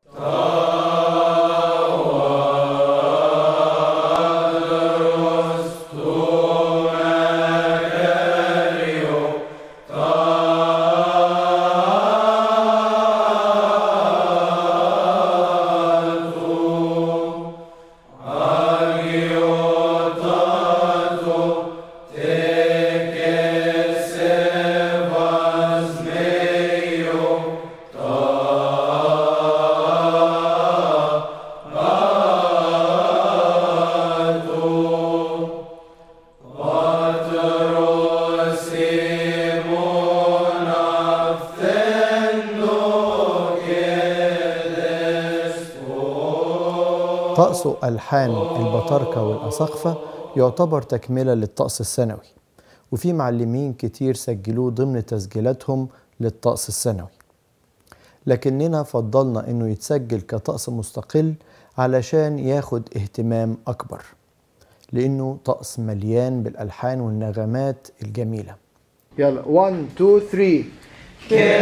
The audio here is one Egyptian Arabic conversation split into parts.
طقس ألحان البطاركة والأساقفة يعتبر تكملة للطقس السنوي وفي معلمين كتير سجلوه ضمن تسجيلاتهم للطقس السنوي لكننا فضلنا انه يتسجل كطقس مستقل علشان ياخد اهتمام اكبر لانه طقس مليان بالالحان والنغمات الجميله يلا 1 2 3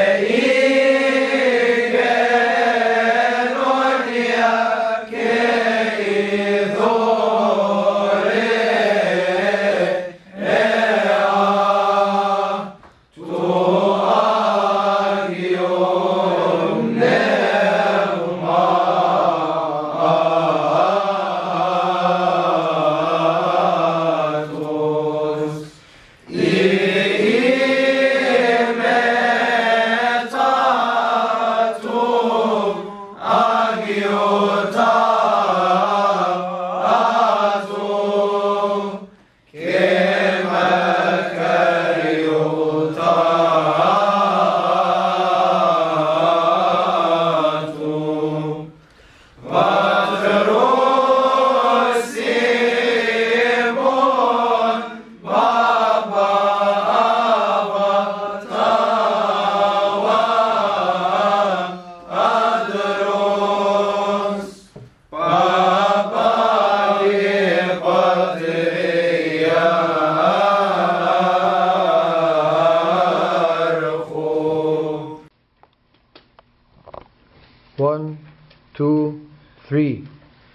1 2 3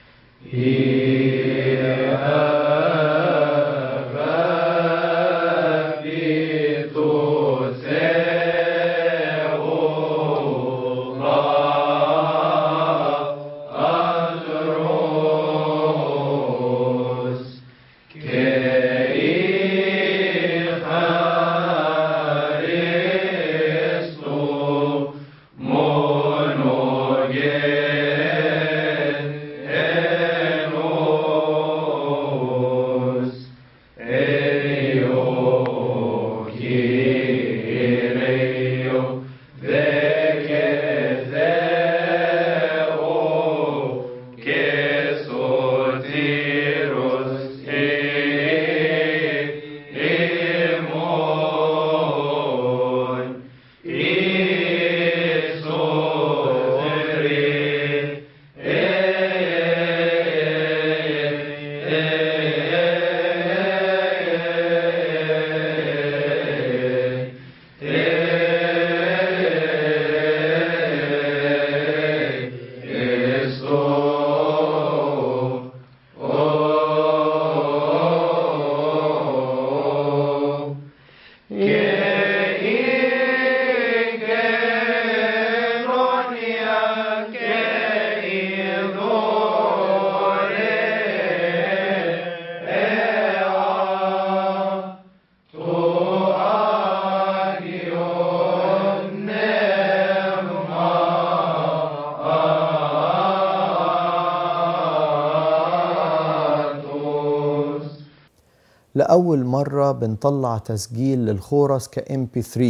لأول مرة بنطلع تسجيل للخورس ك MP3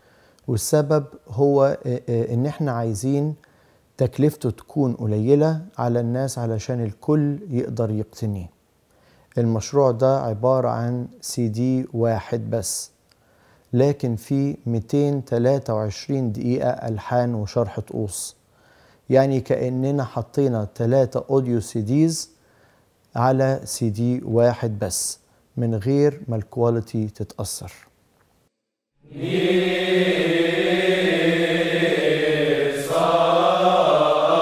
والسبب هو آه، آه، إن إحنا عايزين تكلفته تكون قليلة على الناس علشان الكل يقدر يقتنيه المشروع ده عبارة عن سي دي واحد بس لكن فيه 223 دقيقة ألحان وشرح طقوس يعني كأننا حطينا ثلاثة أوديو سي ديز على سي دي واحد بس من غير ما الكواليتي تتأثر صار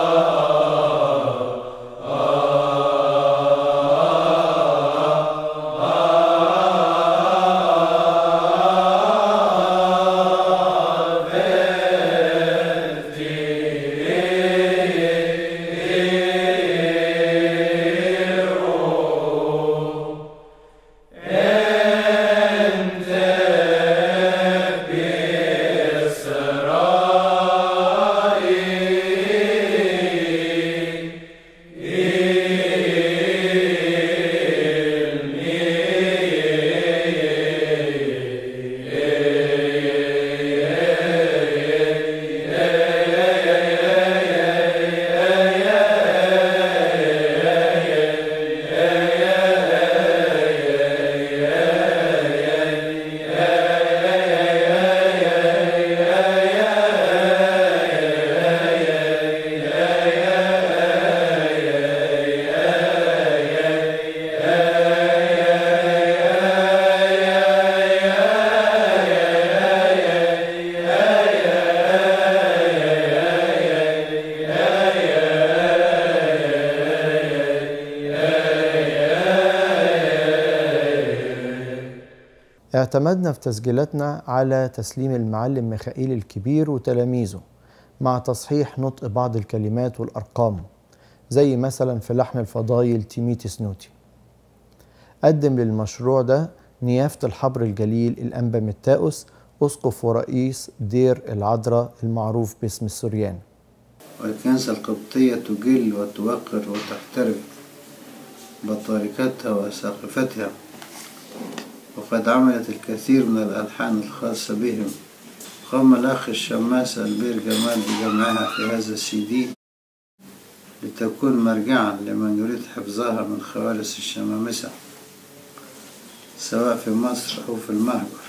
اعتمدنا في تسجيلاتنا على تسليم المعلم ميخائيل الكبير وتلاميذه مع تصحيح نطق بعض الكلمات والأرقام زي مثلا في لحن الفضايل تيميتي نوتي قدم للمشروع ده نيافة الحبر الجليل الأنبا متاؤس أسقف ورئيس دير العذراء المعروف باسم السوريان والكنيسة القبطية تجل وتوقر وتحترم بطاركتها وأساقفتها وقد عملت الكثير من الألحان الخاصة بهم قام الأخ الشماس البير جمال بجمعها في هذا السي دي لتكون مرجعا لمن يريد حفظها من خوارث الشمامسة سواء في مصر أو في المهجر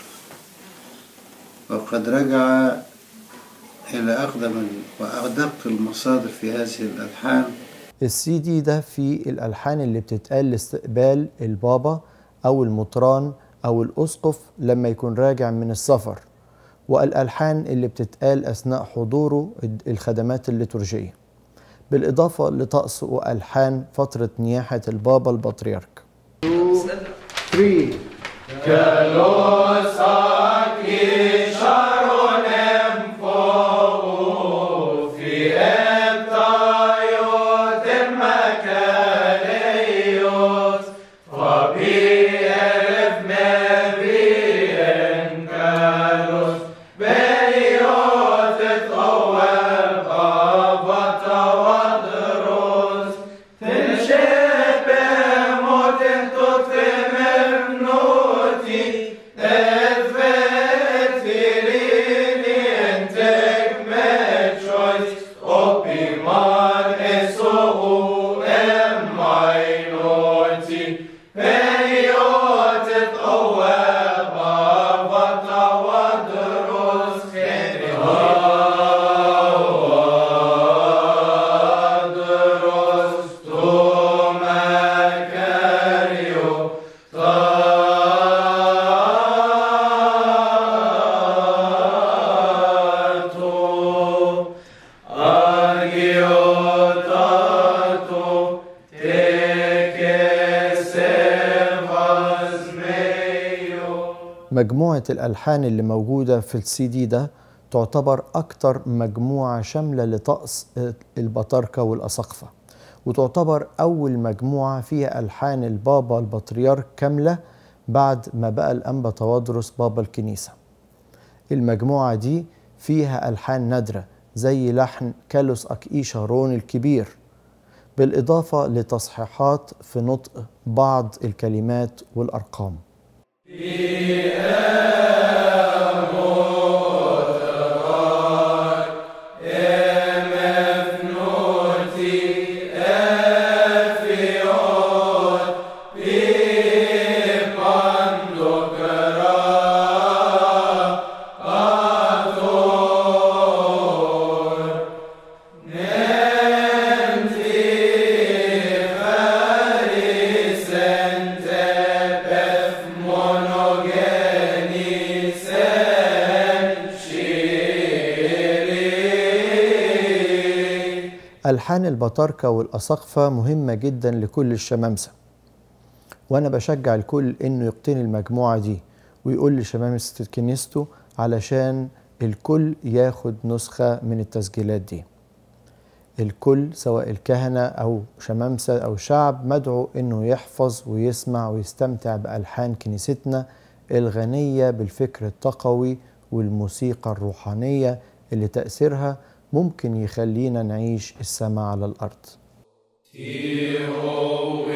وقد رجع إلى أقدم وأدق المصادر في هذه الألحان السي دي ده فيه الألحان اللي بتتقال لاستقبال البابا أو المطران أو الأسقف لما يكون راجع من السفر والألحان اللي بتتقال أثناء حضوره الخدمات الليتورجية بالإضافة لطقس وألحان فترة نياحة البابا البطريرك 3 مجموعة الألحان اللي موجودة في السي دي ده تعتبر أكتر مجموعة شاملة لطقس البطاركة والأساقفة وتعتبر أول مجموعة فيها ألحان البابا البطريرك كاملة بعد ما بقى الأنبا توادرس بابا الكنيسة المجموعة دي فيها ألحان نادرة زي لحن كالوس أكئي شارون الكبير بالإضافة لتصحيحات في نطق بعض الكلمات والأرقام ألحان البطاركة والأساقفة مهمة جدا لكل الشمامسة وأنا بشجع الكل إنه يقتني المجموعة دي ويقول لشمامسة كنيسته علشان الكل ياخد نسخة من التسجيلات دي الكل سواء الكهنة أو شمامسة أو شعب مدعو إنه يحفظ ويسمع ويستمتع بألحان كنيستنا الغنية بالفكر التقوي والموسيقى الروحانية اللي تأثيرها ممكن يخلينا نعيش السماء على الأرض Hear, O